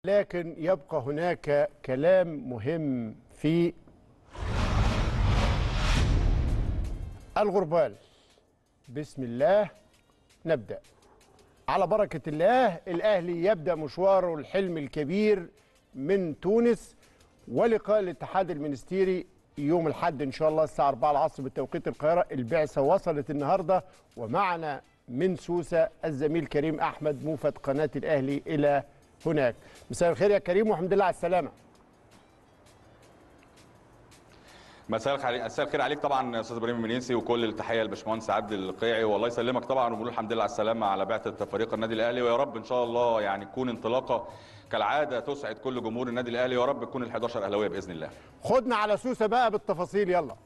لكن يبقى هناك كلام مهم في الغربال بسم الله نبدأ على بركة الله الأهلي يبدأ مشواره الحلم الكبير من تونس ولقاء الاتحاد المنستيري يوم الحد إن شاء الله الساعة 4 العصر بتوقيت القاهرة البعثة وصلت النهاردة ومعنا من سوسة الزميل كريم أحمد موفد قناة الأهلي إلى هناك مساء الخير يا كريم والحمد لله على السلامة مساء الخير مساء الخير عليك طبعا استاذ ابراهيم المنيسي وكل التحيه للباشمهندس عادل القيعي والله يسلمك طبعا ونقول الحمد لله على السلامه على بعثه فريق النادي الاهلي ويا رب ان شاء الله يعني تكون انطلاقه كالعاده تسعد كل جمهور النادي الاهلي ويا رب تكون ال 11 اهلاويه باذن الله. خدنا على سوسة بقى بالتفاصيل يلا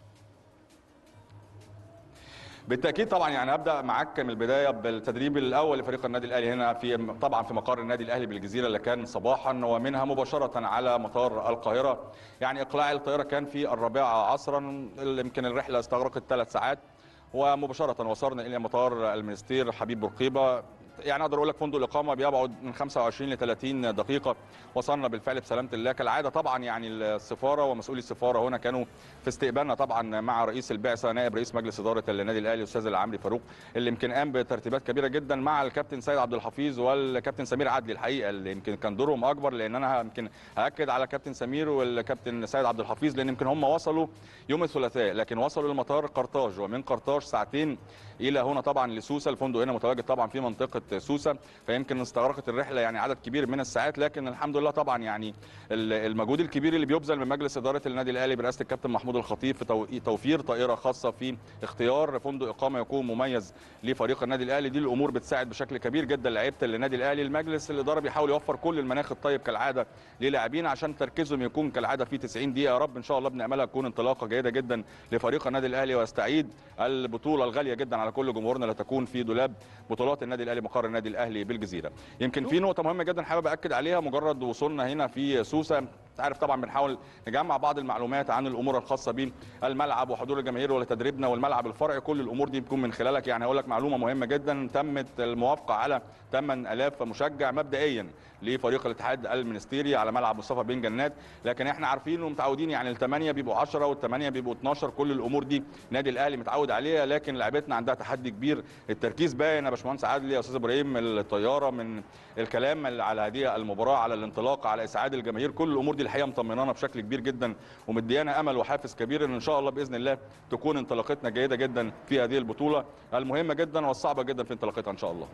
بالتاكيد طبعا يعني ابدا معاك من البدايه بالتدريب الاول لفريق النادي الاهلي هنا في طبعا في مقر النادي الاهلي بالجزيره اللي كان صباحا ومنها مباشره على مطار القاهره يعني اقلاع الطائره كان في الرابعه عصرا يمكن الرحله استغرقت ثلاث ساعات ومباشره وصلنا الى مطار المنستير حبيب بورقيبه يعني اقدر اقول لك فندق الاقامه بيبعد من 25 ل 30 دقيقه وصلنا بالفعل بسلامه الله كالعاده طبعا يعني السفاره ومسؤولي السفاره هنا كانوا في استقبالنا طبعا مع رئيس البعثه نائب رئيس مجلس اداره النادي الاهلي الاستاذ العمري فاروق اللي يمكن قام بترتيبات كبيره جدا مع الكابتن سيد عبد الحفيظ والكابتن سمير عدلي الحقيقه اللي يمكن كان دورهم اكبر لان انا يمكن هاكد على كابتن سمير والكابتن سيد عبد الحفيظ لان يمكن هم وصلوا يوم الثلاثاء لكن وصلوا لمطار قرطاج ومن قرطاج ساعتين الى هنا طبعا لسوسه الفندق هنا متواجد طبعا في منطقه سوسه فيمكن استغرقت الرحله يعني عدد كبير من الساعات لكن الحمد لله طبعا يعني المجهود الكبير اللي بيبذل من مجلس اداره النادي الاهلي برئاسه الكابتن محمود الخطيب في توفير طائره خاصه في اختيار فندق اقامه يكون مميز لفريق النادي الاهلي دي الامور بتساعد بشكل كبير جدا لعيبه النادي الاهلي المجلس الاداره بيحاول يوفر كل المناخ الطيب كالعاده للاعبين عشان تركيزهم يكون كالعاده في 90 دقيقه يا رب ان شاء الله بناملها تكون انطلاقه جيده جدا لفريق النادي الاهلي ويستعيد البطوله الغاليه جدا على كل جمهورنا اللي تكون في دولاب بطولات النادي الاهلي مقر النادي الاهلي بالجزيره يمكن في نقطه مهمه جدا حابب اكد عليها مجرد وصولنا هنا في سوسه عارف طبعا بنحاول نجمع بعض المعلومات عن الامور الخاصه بالملعب وحضور الجماهير ولتدريبنا والملعب الفرعي كل الامور دي بتكون من خلالك يعني هقول لك معلومه مهمه جدا تمت الموافقه على 8000 مشجع مبدئيا لفريق الاتحاد المنستيري على ملعب مصطفى بن جنات لكن احنا عارفين ومتعودين يعني الثمانيه بيبقوا 10 والثمانيه بيبقوا 12 كل الامور دي النادي الاهلي متعود عليها لكن لعيبتنا عندها تحدي كبير التركيز باين يا باشمهندس عادل يا استاذ ابراهيم الطياره من الكلام على هذه المباراه على الانطلاق على اسعاد الجماهير كل الامور دي الحقيقه مطمنانا بشكل كبير جدا ومديانا امل وحافز كبير ان ان شاء الله باذن الله تكون انطلاقتنا جيده جدا في هذه البطوله المهمه جدا والصعبه جدا في انطلاقتها ان شاء الله.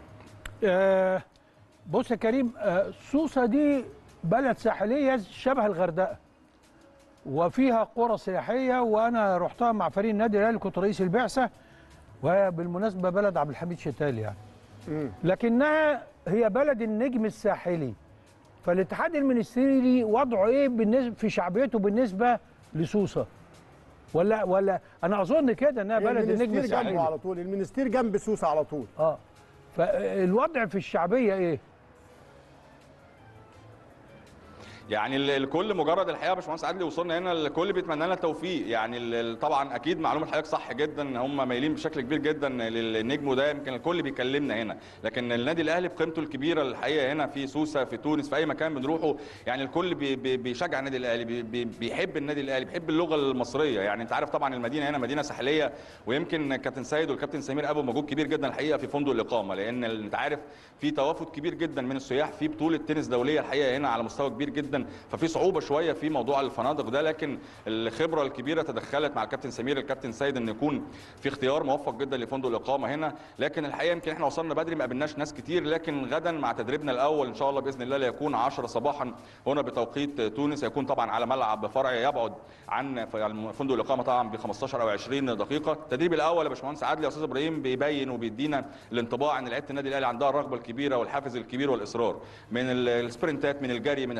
آه بص يا كريم آه سوسه دي بلد ساحليه شبه الغردقه وفيها قرى سياحيه وانا رحتها مع فريق النادي الاهلي كنت رئيس البعثه وبالمناسبه بلد عبد الحميد شتال يعني لكنها هي بلد النجم الساحلي فالاتحاد المنستيري وضعه ايه بالنسبه في شعبيته بالنسبه لسوسه ولا ولا انا اظن كده انها بلد النجم الساحلي على طول المنستير جنب سوسه على طول اه فالوضع في الشعبيه ايه يعني الكل مجرد الحقيقه يا باشمهندس عادل وصلنا هنا الكل بيتمنى لنا التوفيق يعني طبعا اكيد معلومه حضرتك صح جدا هم مايلين بشكل كبير جدا للنجم وده يمكن الكل بيكلمنا هنا لكن النادي الاهلي بقيمته الكبيره الحقيقه هنا في سوسه في تونس في اي مكان بنروحه يعني الكل بي بي بيشجع النادي الاهلي بي بي بيحب النادي الاهلي بيحب اللغه المصريه يعني انت عارف طبعا المدينه هنا مدينه ساحليه ويمكن كابتن سيد والكابتن سمير ابو مجهود كبير جدا الحقيقه في فندق الاقامه لان انت عارف في توافد كبير جدا من السياح في بطوله تنس دوليه الحقيقه هنا على مستوى كبير جدا ففي صعوبه شويه في موضوع الفنادق ده لكن الخبره الكبيره تدخلت مع الكابتن سمير الكابتن سيد ان يكون في اختيار موفق جدا لفندق الاقامه هنا لكن الحقيقه يمكن احنا وصلنا بدري ما قابلناش ناس كتير لكن غدا مع تدريبنا الاول ان شاء الله باذن الله ليكون 10 صباحا هنا بتوقيت تونس يكون طبعا على ملعب فرعي يبعد عن فندق الاقامه طبعا ب 15 او 20 دقيقه التدريب الاول يا باشمهندس عادل يا استاذ ابراهيم بيبين وبيدينا الانطباع ان لعيبه النادي الاهلي عندها الرغبه الكبيره والحافز الكبير والاصرار من السبرنتات من الجري من الحديث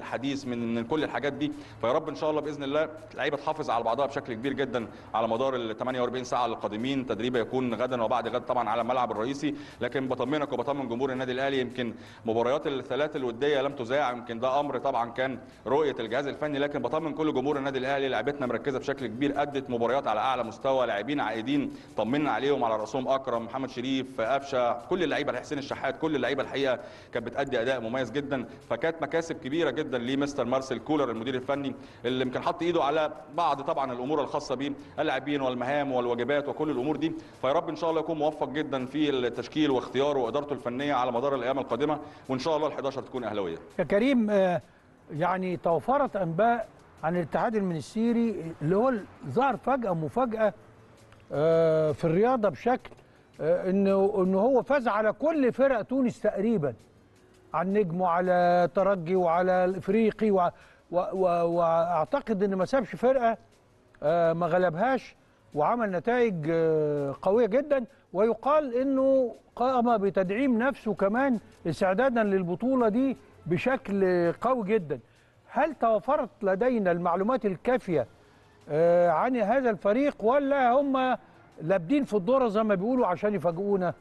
تونس من من كل الحاجات دي فيا رب ان شاء الله باذن الله اللعيبه تحافظ على بعضها بشكل كبير جدا على مدار ال 48 ساعه القادمين تدريب يكون غدا وبعد غد طبعا على الملعب الرئيسي لكن بطمنك وبطمن جمهور النادي الاهلي يمكن مباريات الثلاث الوديه لم تذاع يمكن ده امر طبعا كان رؤيه الجهاز الفني لكن بطمن كل جمهور النادي الاهلي لعيبتنا مركزه بشكل كبير ادت مباريات على اعلى مستوى لاعبين عائدين طمنا عليهم على راسهم اكرم محمد شريف قفشه كل اللعيبه حسين الشحات كل اللعيبه الحقيقه كانت بتادي اداء مميز جدا فكانت مكاسب كبيره جدا لمستر مارسيل كولر المدير الفني اللي يمكن حط ايده على بعض طبعا الامور الخاصه باللاعبين والمهام والواجبات وكل الامور دي فيا رب ان شاء الله يكون موفق جدا في التشكيل واختياره وادارته الفنيه على مدار الايام القادمه وان شاء الله ال11 تكون اهلاويه يا كريم آه، يعني توفرت انباء عن الاتحاد المنستيري اللي هو ظهر فجاه مفاجاه آه، في الرياضه بشكل آه، انه انه هو فاز على كل فرق تونس تقريبا على النجم وعلى ترجي وعلى الافريقي و- و- و- واعتقد ان ما سابش فرقه آه، ما غلبهاش وعمل نتائج آه، قويه جدا ويقال انه قام بتدعيم نفسه كمان استعدادا للبطوله دي بشكل قوي جدا هل توفرت لدينا المعلومات الكافيه آه، عن هذا الفريق ولا هم لابدين في الدوره زي ما بيقولوا عشان يفاجئونا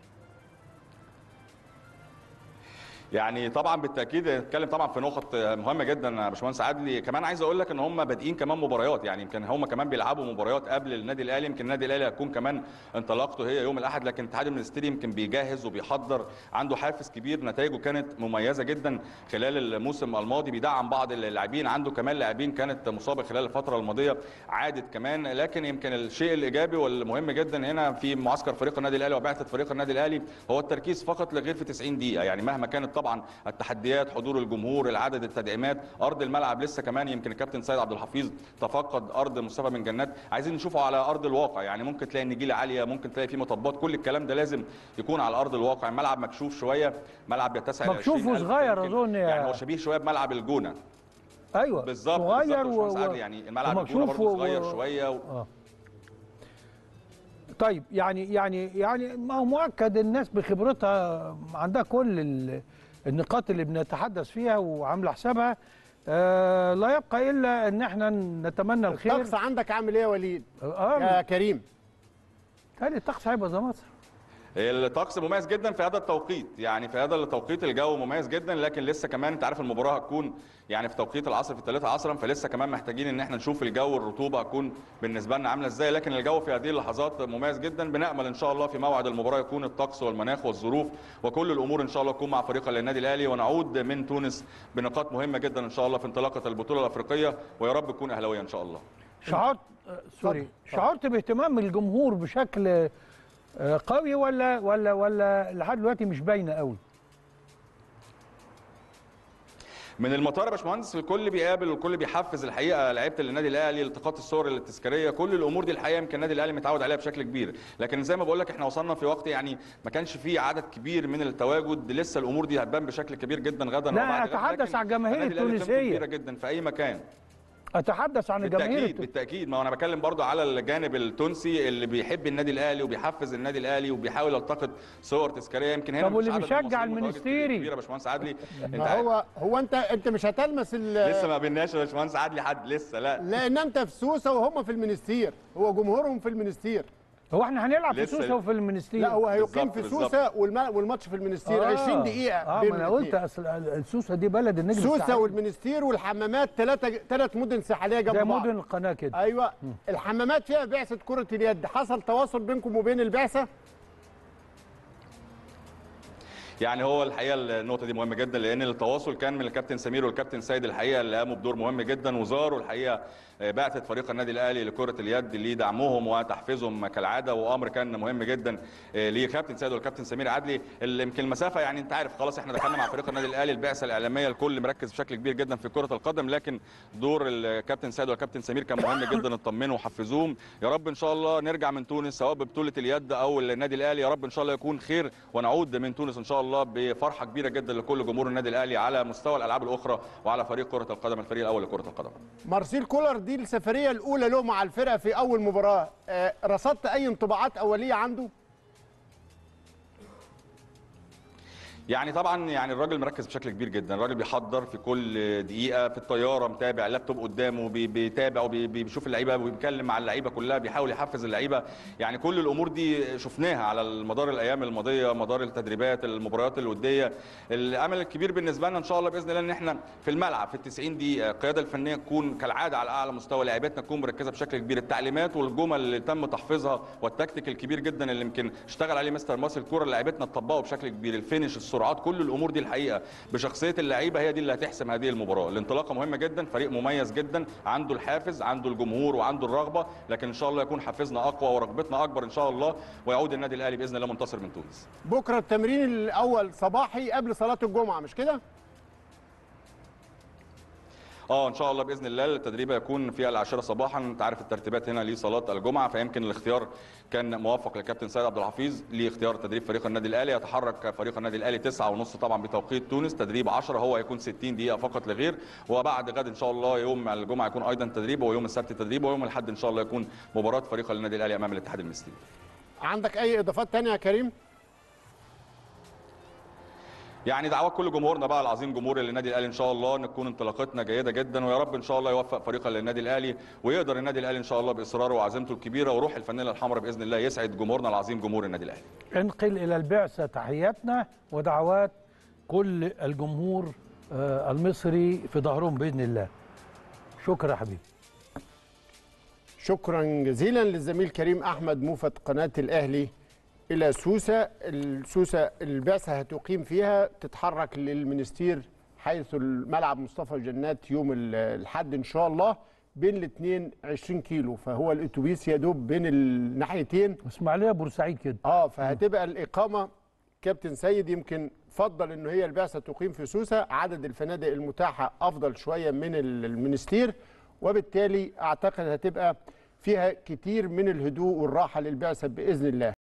يعني طبعا بالتاكيد نتكلم طبعا في نقط مهمه جدا يا باشمهندس عدلي كمان عايز اقول لك ان هم بادئين كمان مباريات يعني يمكن هم كمان بيلعبوا مباريات قبل النادي الاهلي يمكن النادي الاهلي هتكون كمان انطلاقته هي يوم الاحد لكن الاتحاد المنستيري يمكن بيجهز وبيحضر عنده حافز كبير نتائجه كانت مميزه جدا خلال الموسم الماضي بيدعم بعض اللاعبين عنده كمان لاعبين كانت مصابه خلال الفتره الماضيه عادت كمان لكن يمكن الشيء الايجابي والمهم جدا هنا في معسكر فريق النادي الاهلي وبعثه فريق النادي الاهلي هو التركيز فقط لغير في 90 دقيقه يعني مهما كانت طبعا التحديات حضور الجمهور العدد التدعيمات ارض الملعب لسه كمان يمكن الكابتن سيد عبد الحفيظ تفقد ارض مصطفى بن جنات عايزين نشوفه على ارض الواقع يعني ممكن تلاقي النجيله عاليه ممكن تلاقي فيه مطبات كل الكلام ده لازم يكون على ارض الواقع الملعب مكشوف شويه ملعب يتسع ل مكشوف 20,000 وصغير يمكن. أظن يا- يعني هو شبيه شويه بملعب الجونه ايوه بالظبط صغير بالظبط يا باشمهندس و... عادل، يعني الملعب الجونه ومكشوف برضه و- صغير و- شويه و... آه. طيب يعني يعني يعني ما هو مؤكد الناس بخبرتها عندها كل ال- النقاط اللي بنتحدث فيها وعامله حسابها آه لا يبقى الا ان احنا نتمنى الخير الطقس عندك عامل ايه يا وليد اه يا كريم تاني الطقس هيبقى زي مصر الطقس مميز جدا في هذا التوقيت يعني في هذا التوقيت الجو مميز جدا لكن لسه كمان انت عارف المباراه هتكون يعني في توقيت العصر في الثلاثة عصرا فلسه كمان محتاجين ان احنا نشوف الجو الرطوبه هتكون بالنسبه لنا عامله ازاي لكن الجو في هذه اللحظات مميز جدا بنامل ان شاء الله في موعد المباراه يكون الطقس والمناخ والظروف وكل الامور ان شاء الله تكون مع فريق النادي الاهلي ونعود من تونس بنقاط مهمه جدا ان شاء الله في انطلاقه البطوله الافريقيه ويا رب تكون اهلاويه ان شاء الله شعرت آه، سوري شعرت باهتمام الجمهور بشكل آه، قوي ولا ولا ولا لحد دلوقتي مش باينه قوي من المطار يا باشمهندس الكل بيقابل والكل بيحفز الحقيقه لعيبه النادي الاهلي التقاط الصور التذكاريه كل الامور دي الحقيقه يمكن النادي الاهلي متعود عليها بشكل كبير لكن زي ما بقول لك احنا وصلنا في وقت يعني ما كانش فيه عدد كبير من التواجد لسه الامور دي هتبان بشكل كبير جدا غدا لا، وبعد غد، أتحدث لكن عن الجماهير النادي الأهلي قيمته التونسية. كبيره جدا في اي مكان اتحدث عن الجماهير بالتاكيد الت- بالتاكيد ما هو انا بتكلم برضو على الجانب التونسي اللي بيحب النادي الاهلي وبيحفز النادي الاهلي وبيحاول يلتقط صور تذكاريه يمكن هنا طب واللي مفيش عدد من بيشجع المصريين متواجد المنستيري؟ كبير يا باشمهندس عدلي انت ما عارف- هو هو انت انت مش هتلمس ال- لسه ما قابلناش يا باشمهندس عدلي حد لسه لا لان انت في سوسه وهم في المنستير هو جمهورهم في المنستير هو احنا هنلعب في لسه- سوسه وفي المنستير لا هو هيقيم بالظبط، في بالظبط. سوسه والم- والماتش في المنستير 20 دقيقه اه بين ما انا قلت الاتنين. اصل السوسه دي بلد النجم سوسه الساحلي. والمنستير والحمامات ثلاثه ثلاث مدن ساحليه جنب زي بعض مدن القناه كده ايوه الحمامات فيها بعثه كره اليد حصل تواصل بينكم وبين البعثه يعني هو الحقيقه النقطه دي مهمه جدا لان التواصل كان من الكابتن سمير والكابتن سيد الحقيقه اللي قاموا بدور مهم جدا وزاروا الحقيقه بعثه فريق النادي الاهلي لكره اليد لدعمهم وتحفيزهم كالعاده وامر كان مهم جدا لكابتن سيد والكابتن سمير عدلي اللي يمكن المسافه يعني انت عارف خلاص احنا دخلنا مع فريق النادي الاهلي البعثه الاعلاميه الكل مركز بشكل كبير جدا في كره القدم لكن دور الكابتن سيد والكابتن سمير كان مهم جدا اطمنوا وحفزوهم يا رب ان شاء الله نرجع من تونس سواء ببطوله اليد او النادي الاهلي يا رب ان شاء الله يكون خير ونعود من تونس ان شاء الله بفرحه كبيره جدا لكل جمهور النادي الاهلي على مستوى الالعاب الاخرى وعلى فريق كره القدم الفريق الاول لكره القدم مارسيل كولر دي السفريه الاولى له مع الفرقه في اول مباراه آه، رصدت اي انطباعات اوليه عنده يعني طبعا يعني الراجل مركز بشكل كبير جدا الراجل بيحضر في كل دقيقه في الطياره متابع اللابتوب قدامه بي- بيتابع وبيشوف اللعيبه وبيتكلم مع اللعيبه كلها بيحاول يحفز اللعيبه يعني كل الامور دي شفناها على مدار الايام الماضيه مدار التدريبات المباريات الوديه الامل الكبير بالنسبه لنا ان شاء الله باذن الله ان احنا في الملعب في ال 90 دقيقه القياده الفنيه تكون كالعاده على اعلى مستوى لاعيبتنا تكون مركزه بشكل كبير التعليمات والجمل اللي تم تحفيظها والتكتيك الكبير جدا اللي يمكن اشتغل عليه مستر مارسيل الكوره اللي لعيبتنا تطبقه بشكل كبير الفينش السرعات كل الامور دي الحقيقه بشخصيه اللعيبه هي دي اللي هتحسم هذه المباراه الانطلاقه مهمه جدا فريق مميز جدا عنده الحافز عنده الجمهور وعنده الرغبه لكن ان شاء الله يكون حافزنا اقوى ورغبتنا اكبر ان شاء الله ويعود النادي الاهلي باذن الله منتصر من تونس بكره التمرين الاول صباحي قبل صلاه الجمعه مش كده اه ان شاء الله باذن الله التدريب هيكون في العاشره صباحا انت عارف الترتيبات هنا لصلاه الجمعه فيمكن الاختيار كان موفق للكابتن سيد عبد الحفيظ لاختيار تدريب فريق النادي الاهلي يتحرك فريق النادي الاهلي 9 ونص طبعا بتوقيت تونس تدريب 10 هو هيكون 60 دقيقه فقط لغير وبعد غد ان شاء الله يوم الجمعه يكون ايضا تدريب ويوم السبت تدريب ويوم الاحد ان شاء الله يكون مباراه فريق النادي الاهلي امام الاتحاد المصري عندك اي اضافات تانية يا كريم يعني دعوات كل جمهورنا بقى العظيم جمهور النادي الاهلي ان شاء الله ان تكون انطلاقتنا جيده جدا ويا رب ان شاء الله يوفق فريق النادي الاهلي ويقدر النادي الاهلي ان شاء الله باصراره وعزيمته الكبيره وروح الفانيلا الحمراء باذن الله يسعد جمهورنا العظيم جمهور النادي الاهلي انقل الى البعثه تحياتنا ودعوات كل الجمهور آه، المصري في ظهرهم باذن الله شكرا يا حبيبي شكرا جزيلا للزميل كريم احمد موفد قناه الاهلي الى سوسه السوسه البعثه هتقيم فيها تتحرك للمنستير حيث الملعب مصطفى جنات يوم ال- الحد ان شاء الله بين الاثنين 20 كيلو فهو الاتوبيس يدوب بين الناحيتين اسماعيليه بورسعيد كده اه فهتبقى الاقامه كابتن سيد يمكن فضل انه هي البعثه تقيم في سوسه عدد الفنادق المتاحه افضل شويه من ال- المنستير وبالتالي اعتقد هتبقى فيها كتير من الهدوء والراحه للبعثه باذن الله